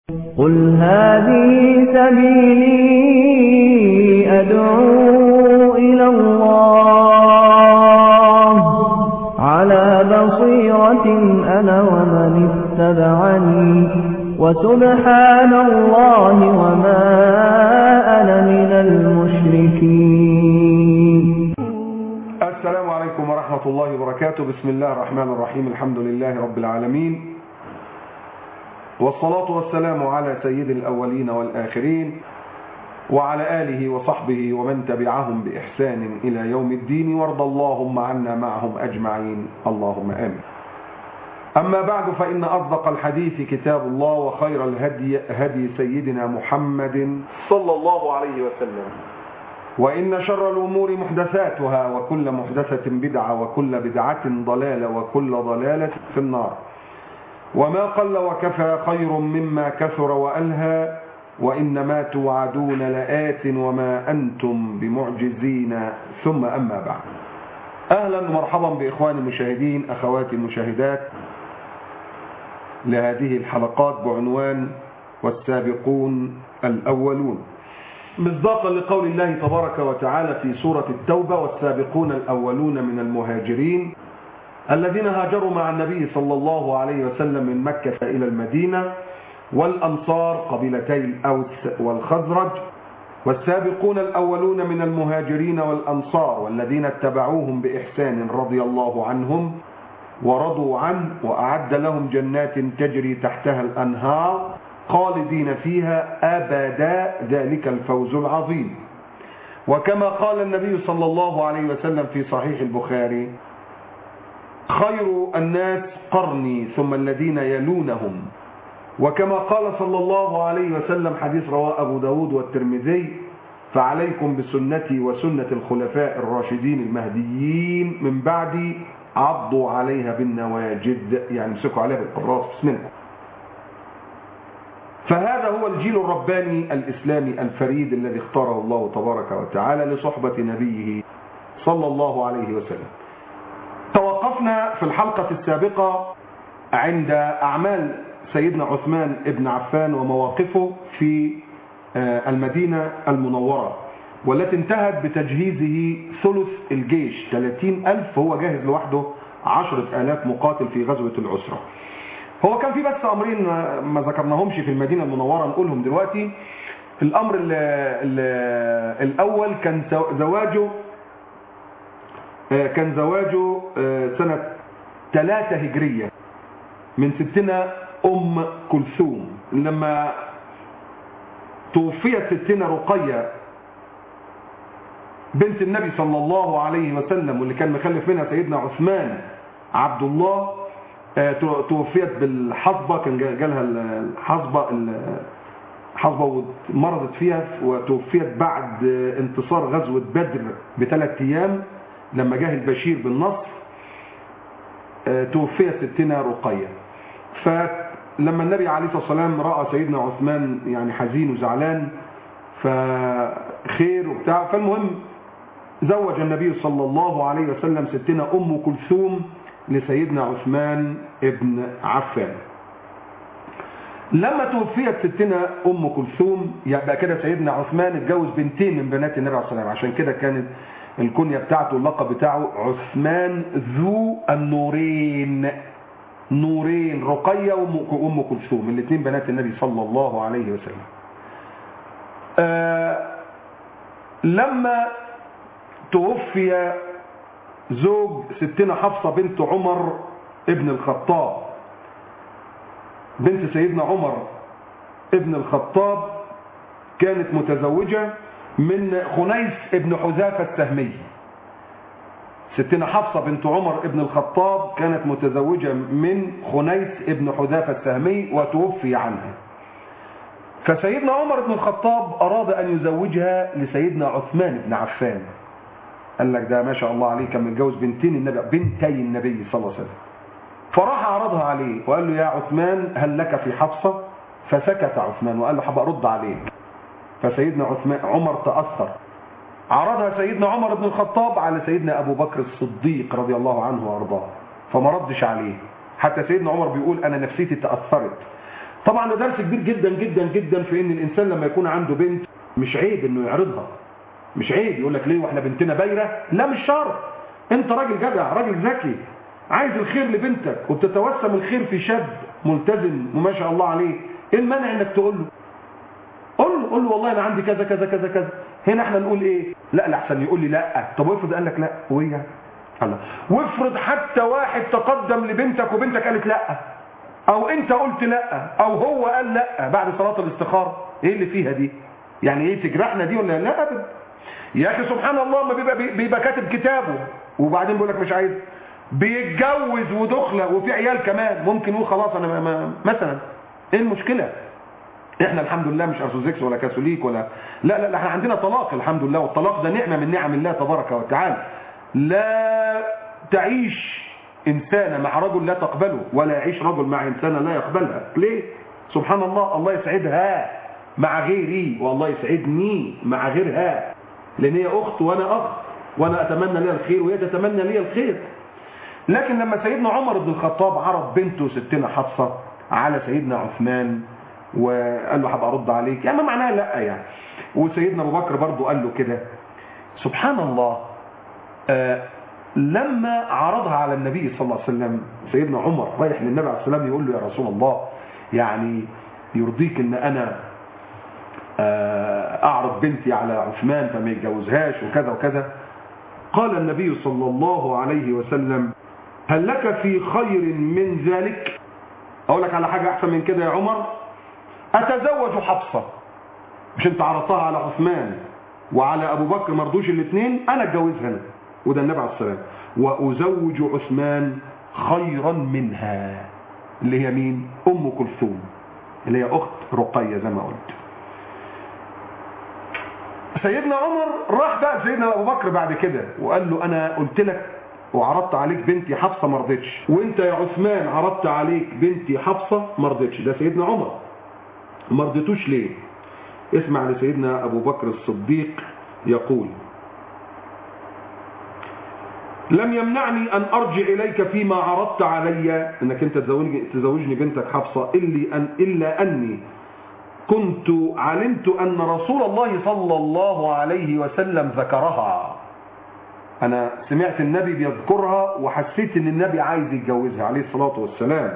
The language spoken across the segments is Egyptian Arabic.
قل هذه سبيلي أدعو إلى الله على بصيرة أنا ومن اتبعني وسبحان الله وما أنا من المشركين السلام عليكم ورحمة الله وبركاته بسم الله الرحمن الرحيم الحمد لله رب العالمين والصلاة والسلام على سيد الأولين والآخرين وعلى آله وصحبه ومن تبعهم بإحسان إلى يوم الدين وارض اللهم عنا معهم أجمعين اللهم آمين أما بعد فإن أصدق الحديث كتاب الله وخير الهدي هدي سيدنا محمد صلى الله عليه وسلم وإن شر الأمور محدثاتها وكل محدثة بدعة وكل بدعة ضلالة وكل ضلالة في النار وما قل وكفى خير مما كثر وألهى وإنما توعدون لآت وما أنتم بمعجزين ثم أما بعد أهلا ومرحبا بإخواني المشاهدين أخواتي المشاهدات لهذه الحلقات بعنوان والسابقون الأولون مصداقا لقول الله تبارك وتعالى في سورة التوبة والسابقون الأولون من المهاجرين الذين هاجروا مع النبي صلى الله عليه وسلم من مكة إلى المدينة والأنصار قبيلتي الأوس والخزرج والسابقون الأولون من المهاجرين والأنصار والذين اتبعوهم بإحسان رضي الله عنهم ورضوا عنه وأعد لهم جنات تجري تحتها الأنهار خالدين فيها أبدا ذلك الفوز العظيم وكما قال النبي صلى الله عليه وسلم في صحيح البخاري خير الناس قرني ثم الذين يلونهم وكما قال صلى الله عليه وسلم حديث رواه أبو داود والترمذي فعليكم بسنتي وسنة الخلفاء الراشدين المهديين من بعدي عضوا عليها بالنواجد يعني امسكوا عليها بالقراص منكم فهذا هو الجيل الرباني الإسلامي الفريد الذي اختاره الله تبارك وتعالى لصحبة نبيه صلى الله عليه وسلم توقفنا في الحلقة السابقة عند أعمال سيدنا عثمان ابن عفان ومواقفه في المدينة المنورة والتي انتهت بتجهيزه ثلث الجيش 30 ألف هو جاهز لوحده 10 ألاف مقاتل في غزوة العسرة هو كان في بس أمرين ما ذكرناهمش في المدينة المنورة نقولهم دلوقتي الأمر ال ال الأول كان زواجه كان زواجه سنة 3 هجرية من ستنا أم كلثوم لما توفيت ستنا رقية بنت النبي صلى الله عليه وسلم واللي كان مخلف منها سيدنا عثمان عبد الله توفيت بالحصبة كان جالها الحصبة الحصبة ومرضت فيها وتوفيت بعد انتصار غزوة بدر بثلاث أيام لما جه البشير بالنصر توفيت ستنا رقية فلما النبي عليه الصلاة والسلام رأى سيدنا عثمان يعني حزين وزعلان فخير وبتاع فالمهم زوج النبي صلى الله عليه وسلم ستنا أم كلثوم لسيدنا عثمان ابن عفان لما توفيت ستنا أم كلثوم يبقى كده سيدنا عثمان اتجوز بنتين من بنات النبي عليه الصلاة والسلام عشان كده كانت الكنية بتاعته اللقب بتاعه عثمان ذو النورين نورين رقية وأم كلثوم الاثنين بنات النبي صلى الله عليه وسلم آه لما توفي زوج ستنا حفصة بنت عمر ابن الخطاب بنت سيدنا عمر ابن الخطاب كانت متزوجة من خنيس ابن حذافة السهمي ستنا حفصة بنت عمر ابن الخطاب كانت متزوجة من خنيس ابن حذافة السهمي وتوفي عنها فسيدنا عمر بن الخطاب أراد أن يزوجها لسيدنا عثمان بن عفان قال لك ده ما شاء الله عليه كان متجوز بنتين النبي بنتي النبي صلى الله عليه وسلم فراح عرضها عليه وقال له يا عثمان هل لك في حفصة فسكت عثمان وقال له حبقى رد عليك فسيدنا عثمان عمر تأثر عرضها سيدنا عمر بن الخطاب على سيدنا أبو بكر الصديق رضي الله عنه وأرضاه فما ردش عليه حتى سيدنا عمر بيقول أنا نفسيتي تأثرت طبعا ده درس كبير جدا جدا جدا في ان الانسان لما يكون عنده بنت مش عيب انه يعرضها مش عيب يقول لك ليه واحنا بنتنا بايره لا مش شرط انت راجل جدع راجل ذكي عايز الخير لبنتك وبتتوسم الخير في شاب ملتزم وما شاء الله عليه ايه المانع انك تقول له قول له قول له والله انا عندي كذا كذا كذا كذا هنا احنا نقول ايه لا لا احسن يقول لي لا طب وافرض قال لك لا وايه يعني الله وافرض حتى واحد تقدم لبنتك وبنتك قالت لا او انت قلت لا او هو قال لا بعد صلاه الاستخاره ايه اللي فيها دي يعني ايه تجرحنا دي ولا لا ابدا يا اخي سبحان الله ما بيبقى بيبقى كاتب كتابه وبعدين بيقول لك مش عايز بيتجوز ودخله وفي عيال كمان ممكن يقول خلاص انا ما ما مثلا ايه المشكله احنا الحمد لله مش ارثوذكس ولا كاثوليك ولا لا لا احنا عندنا طلاق الحمد لله والطلاق ده نعمه من نعم الله تبارك وتعالى لا تعيش انسانه مع رجل لا تقبله ولا يعيش رجل مع انسانه لا يقبلها ليه سبحان الله الله يسعدها مع غيري والله يسعدني مع غيرها لان هي اخت وانا اخ وانا اتمنى لها الخير وهي تتمنى لي الخير لكن لما سيدنا عمر بن الخطاب عرض بنته ستنا حفصه على سيدنا عثمان وقال له هبقى ارد عليك يعني ما معناها لا يعني وسيدنا ابو بكر برضه قال له كده سبحان الله آه لما عرضها على النبي صلى الله عليه وسلم سيدنا عمر رايح للنبي عليه السلام يقول له يا رسول الله يعني يرضيك ان انا آه اعرض بنتي على عثمان فما يتجوزهاش وكذا وكذا قال النبي صلى الله عليه وسلم هل لك في خير من ذلك اقول لك على حاجة احسن من كده يا عمر اتزوج حفصة مش انت عرضتها على عثمان وعلى ابو بكر مرضوش الاثنين انا اتجوزها انا وده النبي عليه السلام وازوج عثمان خيرا منها اللي هي مين ام كلثوم اللي هي اخت رقية زي ما قلت سيدنا عمر راح بقى سيدنا ابو بكر بعد كده وقال له انا قلت لك وعرضت عليك بنتي حفصه ما رضتش وانت يا عثمان عرضت عليك بنتي حفصه ما رضتش ده سيدنا عمر ما رضيتوش ليه اسمع لسيدنا ابو بكر الصديق يقول لم يمنعني ان ارجع اليك فيما عرضت علي انك انت تزوجني, تزوجني بنتك حفصه الا ان الا اني كنت علمت ان رسول الله صلى الله عليه وسلم ذكرها انا سمعت النبي بيذكرها وحسيت ان النبي عايز يتجوزها عليه الصلاه والسلام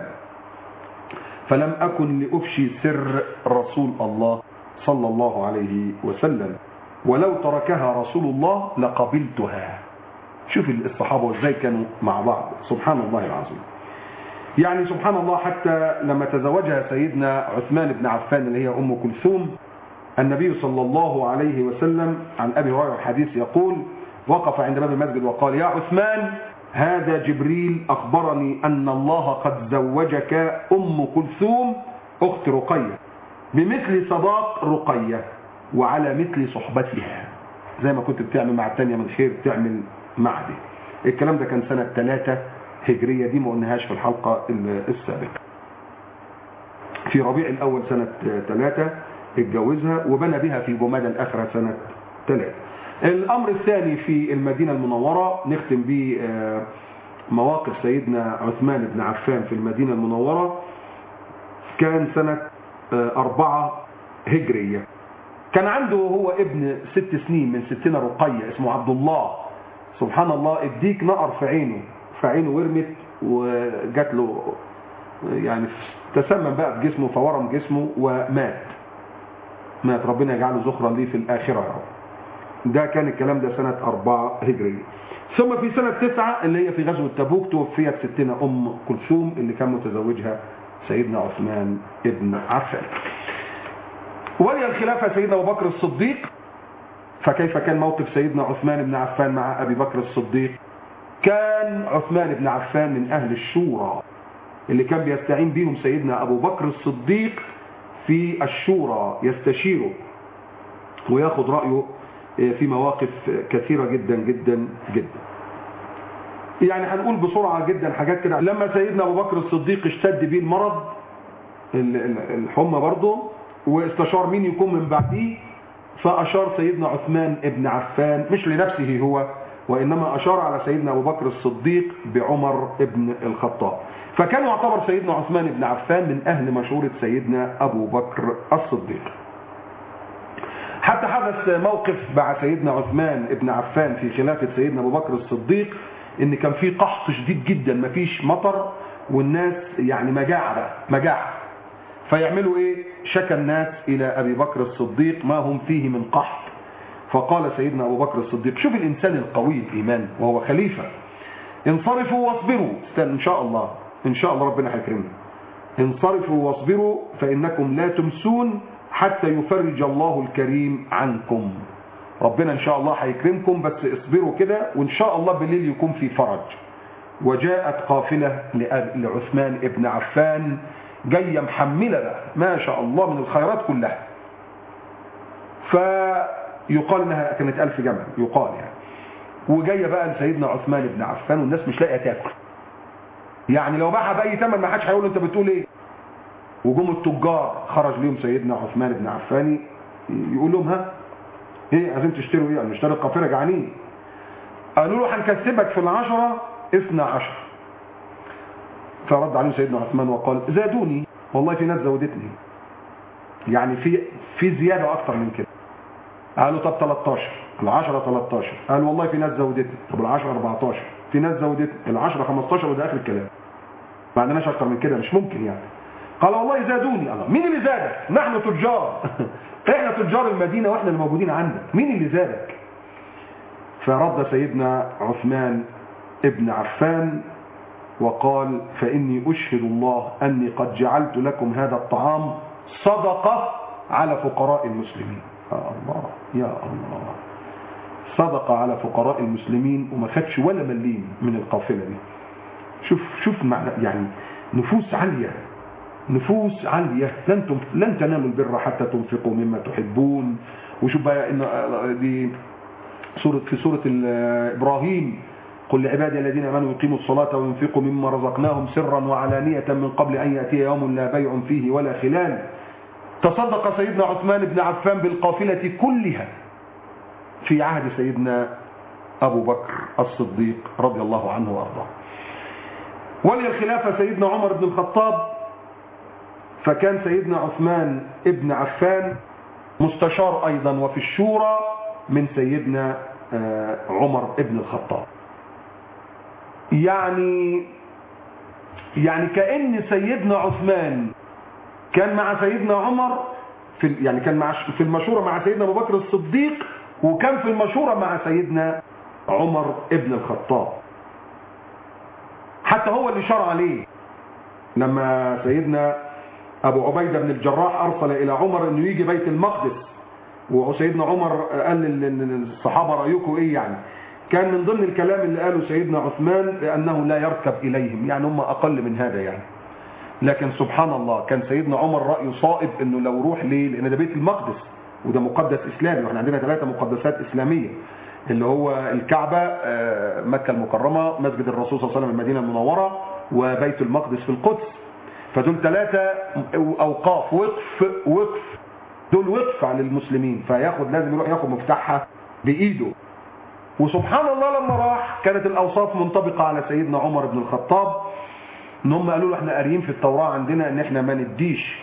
فلم أكن لأفشي سر رسول الله صلى الله عليه وسلم ولو تركها رسول الله لقبلتها شوف الصحابة ازاي كانوا مع بعض سبحان الله العظيم يعني سبحان الله حتى لما تزوجها سيدنا عثمان بن عفان اللي هي أم كلثوم النبي صلى الله عليه وسلم عن أبي هريرة الحديث يقول وقف عند باب المسجد وقال يا عثمان هذا جبريل أخبرني أن الله قد زوجك أم كلثوم أخت رقية بمثل صداق رقية وعلى مثل صحبتها زي ما كنت بتعمل مع التانية من خير تعمل مع دي الكلام ده كان سنة ثلاثة هجرية دي ما قلناهاش في الحلقة السابقة في ربيع الأول سنة ثلاثة اتجوزها وبنى بها في جمادى الآخرة سنة ثلاثة الأمر الثاني في المدينة المنورة نختم به مواقف سيدنا عثمان بن عفان في المدينة المنورة كان سنة أربعة هجرية كان عنده هو ابن ست سنين من ستنا رقية اسمه عبد الله سبحان الله الديك نقر في عينه في عينه ورمت وجات له يعني تسمم بقى في جسمه فورم جسمه ومات مات ربنا يجعله ذخرا ليه في الآخرة يا رب ده كان الكلام ده سنة أربعة هجرية ثم في سنة تسعة اللي هي في غزوة تبوك توفيت ستنا أم كلثوم اللي كان متزوجها سيدنا عثمان ابن عفان ولي الخلافة سيدنا أبو بكر الصديق فكيف كان موقف سيدنا عثمان بن عفان مع أبي بكر الصديق كان عثمان بن عفان من أهل الشورى اللي كان بيستعين بيهم سيدنا أبو بكر الصديق في الشورى يستشيره وياخد رأيه في مواقف كثيرة جدا جدا جدا يعني هنقول بسرعة جدا حاجات كده لما سيدنا أبو بكر الصديق اشتد بيه المرض الحمى برضه واستشار مين يكون من بعديه فأشار سيدنا عثمان ابن عفان مش لنفسه هو وإنما أشار على سيدنا أبو بكر الصديق بعمر ابن الخطاب فكان يعتبر سيدنا عثمان بن عفان من أهل مشورة سيدنا أبو بكر الصديق حتى حدث موقف مع سيدنا عثمان بن عفان في خلافة سيدنا أبو بكر الصديق إن كان في قحط شديد جدا مفيش مطر والناس يعني مجاعة بقى مجاعة فيعملوا إيه شكى الناس إلى أبي بكر الصديق ما هم فيه من قحط فقال سيدنا أبو بكر الصديق شوف الإنسان القوي الإيمان وهو خليفة انصرفوا واصبروا استنى إن شاء الله إن شاء الله ربنا هيكرمنا انصرفوا واصبروا فإنكم لا تمسون حتى يفرج الله الكريم عنكم ربنا إن شاء الله هيكرمكم بس اصبروا كده وإن شاء الله بالليل يكون في فرج وجاءت قافلة لعثمان ابن عفان جاية محملة بقى ما شاء الله من الخيرات كلها فيقال انها كانت ألف جمل يقال يعني وجاية بقى لسيدنا عثمان بن عفان والناس مش لاقيه تاكل يعني لو باعها بأي ثمن ما حدش هيقول انت بتقول ايه وجم التجار خرج ليهم سيدنا عثمان بن عفان يقول لهم ها ايه عايزين تشتروا ايه نشتري القافله جعانين قالوا له هنكسبك في العشرة اثنى عشر فرد عليهم سيدنا عثمان وقال زادوني والله في ناس زودتني يعني في في زيادة اكتر من كده قالوا طب 13 العشرة 13 قال والله في ناس زودتني طب العشرة 14 في ناس زودتني العشرة 15 وده اخر الكلام ما عندناش اكتر من كده مش ممكن يعني قال والله زادوني الله مين اللي زادك نحن تجار احنا تجار المدينة واحنا اللي موجودين عندك مين اللي زادك فرد سيدنا عثمان ابن عفان وقال فإني أشهد الله أني قد جعلت لكم هذا الطعام صدقة على فقراء المسلمين يا الله يا الله صدقة على فقراء المسلمين وما خدش ولا مليم من القافلة دي شوف شوف معنى يعني نفوس عالية نفوس عالية لن تنف... لن تنالوا البر حتى تنفقوا مما تحبون وشوف بقى ان دي سورة في سورة إبراهيم قل لعبادي الذين امنوا يقيموا الصلاة وينفقوا مما رزقناهم سرا وعلانية من قبل أن يأتي يوم لا بيع فيه ولا خلال تصدق سيدنا عثمان بن عفان بالقافلة كلها في عهد سيدنا أبو بكر الصديق رضي الله عنه وأرضاه ولي الخلافة سيدنا عمر بن الخطاب فكان سيدنا عثمان ابن عفان مستشار أيضا وفي الشورى من سيدنا عمر ابن الخطاب يعني يعني كأن سيدنا عثمان كان مع سيدنا عمر في يعني كان مع في المشورة مع سيدنا أبو بكر الصديق وكان في المشورة مع سيدنا عمر ابن الخطاب حتى هو اللي شرع عليه لما سيدنا أبو عبيدة بن الجراح أرسل إلى عمر أنه يجي بيت المقدس وسيدنا عمر قال للصحابة رأيكم إيه يعني كان من ضمن الكلام اللي قاله سيدنا عثمان أنه لا يركب إليهم يعني هم أقل من هذا يعني لكن سبحان الله كان سيدنا عمر رأيه صائب أنه لو روح ليه لأن ده بيت المقدس وده مقدس إسلامي وإحنا عندنا ثلاثة مقدسات إسلامية اللي هو الكعبة مكة المكرمة مسجد الرسول صلى الله عليه وسلم المدينة المنورة وبيت المقدس في القدس فدول ثلاثة أوقاف وقف وقف دول وقف على المسلمين فياخد لازم يروح ياخد مفتاحها بإيده وسبحان الله لما راح كانت الأوصاف منطبقة على سيدنا عمر بن الخطاب ان هم قالوا له احنا قاريين في التوراة عندنا ان احنا ما نديش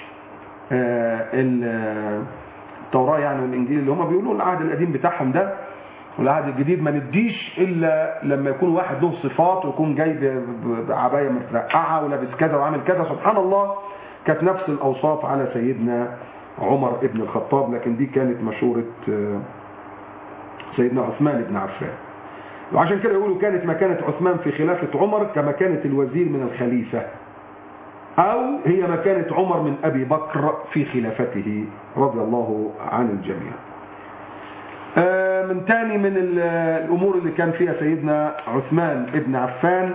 التوراة يعني والانجيل اللي هم بيقولوا العهد القديم بتاعهم ده والعهد الجديد ما نديش الا لما يكون واحد له صفات ويكون جاي بعبايه مترقعه ولابس كذا وعامل كذا سبحان الله كانت نفس الاوصاف على سيدنا عمر ابن الخطاب لكن دي كانت مشورة سيدنا عثمان بن عفان وعشان كده يقولوا كانت مكانة عثمان في خلافة عمر كمكانة الوزير من الخليفة أو هي مكانة عمر من أبي بكر في خلافته رضي الله عن الجميع من تاني من الأمور اللي كان فيها سيدنا عثمان ابن عفان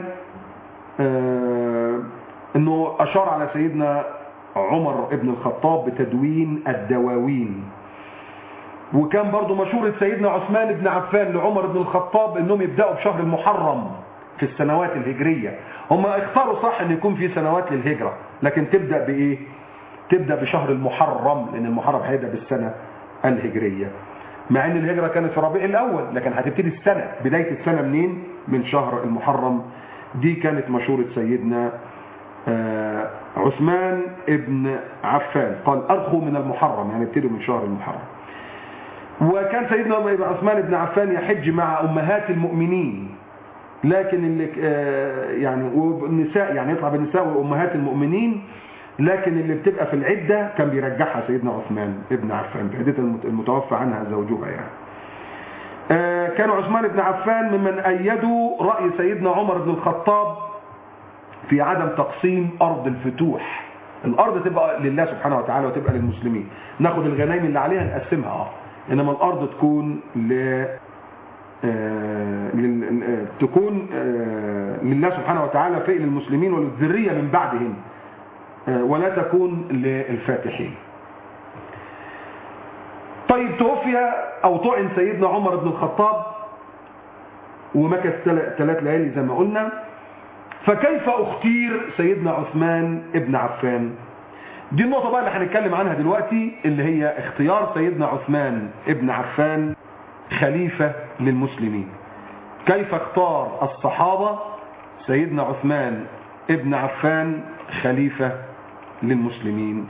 أنه أشار على سيدنا عمر ابن الخطاب بتدوين الدواوين وكان برضو مشورة سيدنا عثمان بن عفان لعمر بن الخطاب انهم يبدأوا بشهر المحرم في السنوات الهجرية هم اختاروا صح ان يكون في سنوات للهجرة لكن تبدأ بايه تبدأ بشهر المحرم لان المحرم هيبدأ بالسنة الهجرية مع ان الهجرة كانت في ربيع الاول لكن هتبتدي السنة بداية السنة منين من شهر المحرم دي كانت مشورة سيدنا آه، عثمان ابن عفان قال ارخوا من المحرم يعني ابتدوا من شهر المحرم وكان سيدنا عثمان بن عفان يحج مع امهات المؤمنين لكن اللي آه، يعني والنساء يعني يطلع بالنساء وامهات المؤمنين لكن اللي بتبقى في العدة كان بيرجعها سيدنا عثمان ابن عفان في عدة المت- المتوفى عنها زوجها يعني آه، كان عثمان بن عفان ممن أيدوا رأي سيدنا عمر بن الخطاب في عدم تقسيم أرض الفتوح الأرض تبقى لله سبحانه وتعالى وتبقى للمسلمين ناخد الغنائم اللي عليها نقسمها اه إنما الأرض تكون ل آه، لل- آه، تكون آه، لله سبحانه وتعالى فئ للمسلمين وللذرية من بعدهم آه، ولا تكون للفاتحين طيب توفي أو طعن سيدنا عمر بن الخطاب ومكث تل- ثلاث ليالي زي ما قلنا فكيف اختير سيدنا عثمان ابن عفان دي النقطة بقى اللي هنتكلم عنها دلوقتي اللي هي اختيار سيدنا عثمان ابن عفان خليفة للمسلمين كيف اختار الصحابة سيدنا عثمان ابن عفان خليفة للمسلمين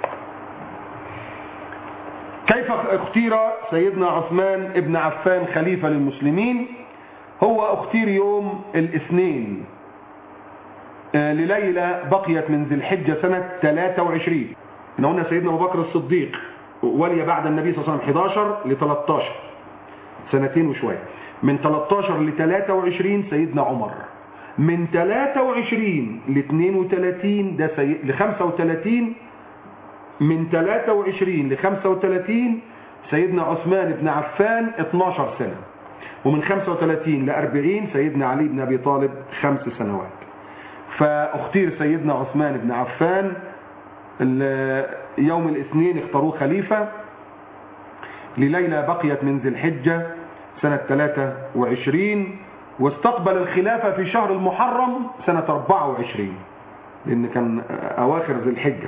كيف اختير سيدنا عثمان ابن عفان خليفة للمسلمين هو اختير يوم الاثنين آه، لليلة بقيت من ذي الحجة سنة 23 احنا قلنا سيدنا ابو بكر الصديق ولي بعد النبي صلى الله عليه وسلم 11 ل 13 سنتين وشوية من 13 ل 23 سيدنا عمر من 23 ل 32 ده سي... ل 35 من 23 ل 35 سيدنا عثمان بن عفان 12 سنة ومن 35 ل 40 سيدنا علي بن ابي طالب خمس سنوات فاختير سيدنا عثمان بن عفان ال- يوم الاثنين اختاروه خليفة لليلة بقيت من ذي الحجة سنة 23 واستقبل الخلافة في شهر المحرم سنة 24 لأن كان أواخر ذي الحجة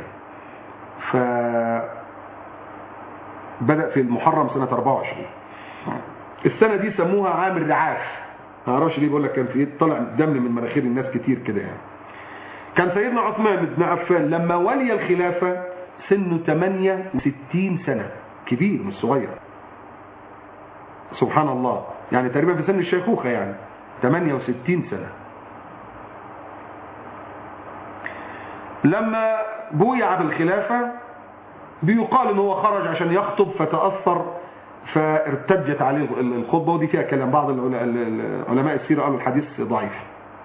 فبدأ في المحرم سنة 24 السنة دي سموها عام الرعاف ما اعرفش ليه بقول لك كان في طلع دم من مناخير الناس كتير كده يعني كان سيدنا عثمان بن عفان لما ولي الخلافة سنه 68 سنة كبير مش صغير سبحان الله يعني تقريبا في سن الشيخوخة يعني 68 سنة لما بويع بالخلافة بيقال ان هو خرج عشان يخطب فتأثر فارتجت عليه الخطبة ودي فيها كلام بعض العل- علماء السيرة قالوا الحديث ضعيف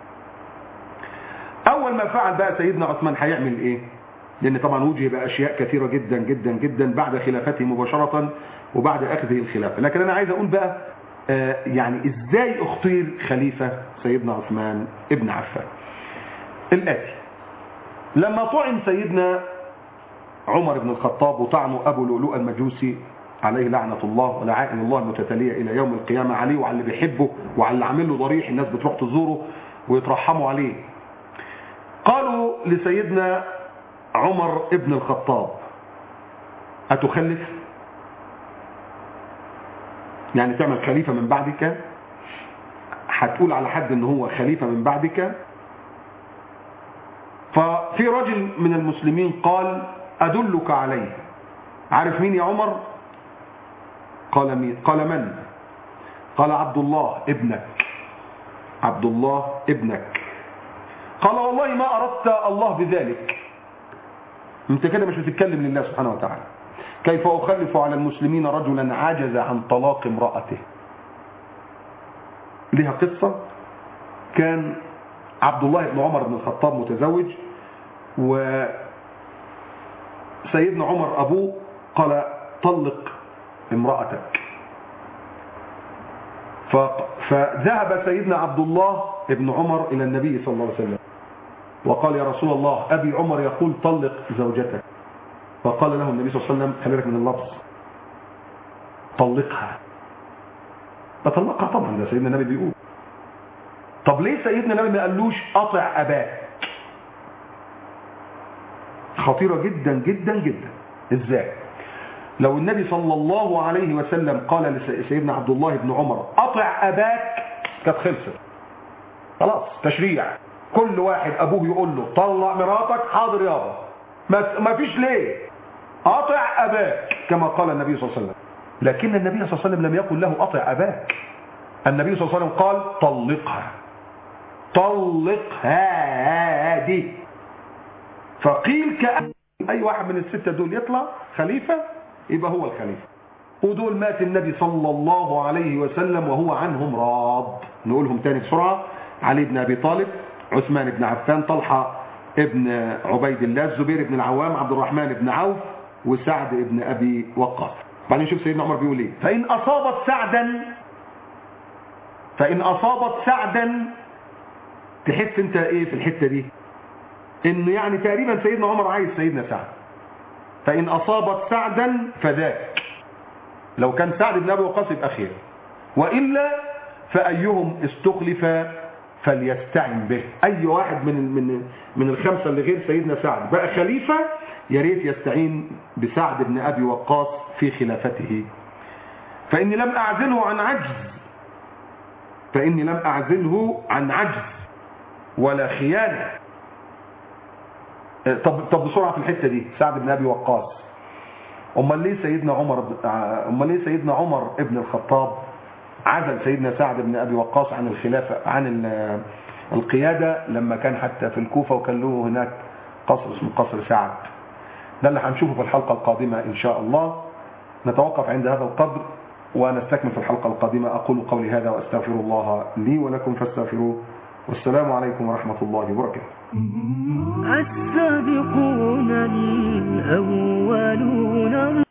اول ما فعل بقى سيدنا عثمان هيعمل ايه لان طبعا وجه باشياء كثيرة جدا جدا جدا بعد خلافته مباشرة وبعد اخذه الخلافة لكن انا عايز اقول بقى آه، يعني ازاي اختير خليفة سيدنا عثمان ابن عفان الاتي لما طعن سيدنا عمر بن الخطاب وطعنه ابو لؤلؤ المجوسي عليه لعنة الله ولعائن الله المتتالية إلى يوم القيامة عليه وعلى اللي بيحبه وعلى اللي عامل له ضريح الناس بتروح تزوره ويترحموا عليه قالوا لسيدنا عمر ابن الخطاب أتخلف يعني تعمل خليفة من بعدك هتقول على حد ان هو خليفة من بعدك ففي رجل من المسلمين قال أدلك عليه عارف مين يا عمر قال مين قال من قال عبد الله ابنك عبد الله ابنك قال والله ما أردت الله بذلك انت كده مش بتتكلم لله سبحانه وتعالى كيف أخلف على المسلمين رجلا عجز عن طلاق امرأته لها قصة كان عبد الله بن عمر بن الخطاب متزوج وسيدنا عمر أبوه قال طلق امرأتك ف- فذهب سيدنا عبد الله بن عمر إلى النبي صلى الله عليه وسلم وقال يا رسول الله أبي عمر يقول طلق زوجتك فقال له النبي صلى الله عليه وسلم خلي بالك من اللفظ طلقها فطلقها طبعا ده سيدنا النبي بيقول طب ليه سيدنا النبي ما قالوش قطع أباك خطيرة جدا جدا جدا ازاي لو النبي صلى الله عليه وسلم قال لسيدنا عبد الله بن عمر أطع أباك كانت خلصت خلاص تشريع كل واحد أبوه يقول له طلع مراتك حاضر يابا ما فيش ليه أطع أباك كما قال النبي صلى الله عليه وسلم لكن النبي صلى الله عليه وسلم لم يقل له أطع أباك النبي صلى الله عليه وسلم قال طلقها طلقها هذه فقيل كأن أي واحد من الستة دول يطلع خليفة يبقى هو الخليفة ودول مات النبي صلى الله عليه وسلم وهو عنهم راض نقولهم تاني بسرعة علي بن أبي طالب عثمان بن عفان طلحة ابن عبيد الله الزبير بن العوام عبد الرحمن بن عوف وسعد بن أبي وقاص بعدين شوف سيدنا عمر بيقول ايه فإن أصابت سعدا فإن أصابت سعدا تحس انت ايه في الحتة دي ان يعني تقريبا سيدنا عمر عايز سيدنا سعد فإن أصابت سعدا فذاك لو كان سعد بن أبي وقاص يبقى خير وإلا فأيهم استخلف فليستعن به أي واحد من من من الخمسة اللي غير سيدنا سعد بقى خليفة يا ريت يستعين بسعد بن أبي وقاص في خلافته فإني لم أعزله عن عجز فإني لم أعزله عن عجز ولا خيانة طب طب بسرعة في الحتة دي سعد بن أبي وقاص امال ليه سيدنا عمر امال ليه سيدنا عمر ابن الخطاب عزل سيدنا سعد بن ابي وقاص عن الخلافه عن القياده لما كان حتى في الكوفه وكان له هناك قصر اسمه قصر سعد ده اللي هنشوفه في الحلقه القادمه ان شاء الله نتوقف عند هذا القدر ونستكمل في الحلقه القادمه اقول قولي هذا واستغفر الله لي ولكم فاستغفروه والسلام عليكم ورحمه الله وبركاته السابقون الأولون